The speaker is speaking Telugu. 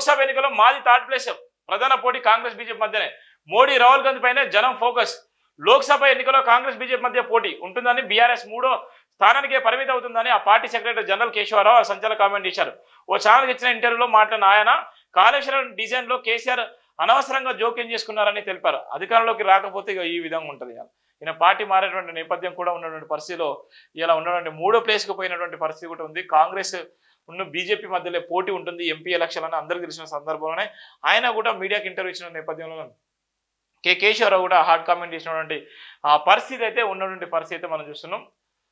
లోక్సభ ఎన్నికల్లో మాది థర్డ్ ప్లేస్ ప్రధాన పోటీ కాంగ్రెస్ బీజేపీ మధ్యనే మోడీ రాహుల్ గాంధీ పైనే జనం ఫోకస్ లోక్సభ ఎన్నికల్లో కాంగ్రెస్ బీజేపీ మధ్య పోటీ ఉంటుందని బీఆర్ఎస్ మూడో స్థానానికే పరిమితి అవుతుందని ఆ పార్టీ సెక్రటరీ జనరల్ కేశవరావు సంచలన కామెంట్ చేశారు ఓ ఛానల్కి ఇచ్చిన ఇంటర్వ్యూలో మాట్లాడిన ఆయన కాళేశ్వరం డిజైన్ లో కేసీఆర్ అనవసరంగా జోక్యం చేసుకున్నారని తెలిపారు అధికారంలోకి రాకపోతే ఇక ఈ విధంగా ఉంటుంది ఇక. ఈయన పార్టీ మారేటువంటి నేపథ్యం కూడా ఉన్నటువంటి పరిస్థితిలో ఇలా ఉన్నటువంటి మూడో ప్లేస్కి పోయినటువంటి పరిస్థితి కూడా ఉంది కాంగ్రెస్ ఉన్న బీజేపీ మధ్యలో పోటీ ఉంటుంది ఎంపీ ఎలక్షన్ అని అందరికీ తెలిసిన సందర్భంలోనే ఆయన కూడా మీడియాకి ఇంటర్వ్యూ ఇచ్చిన నేపథ్యంలో కే కేశవరావు కూడా హార్డ్ కామెంట్ చేసినటువంటి ఆ పరిస్థితి అయితే ఉన్నటువంటి పరిస్థితి అయితే మనం చూస్తున్నాం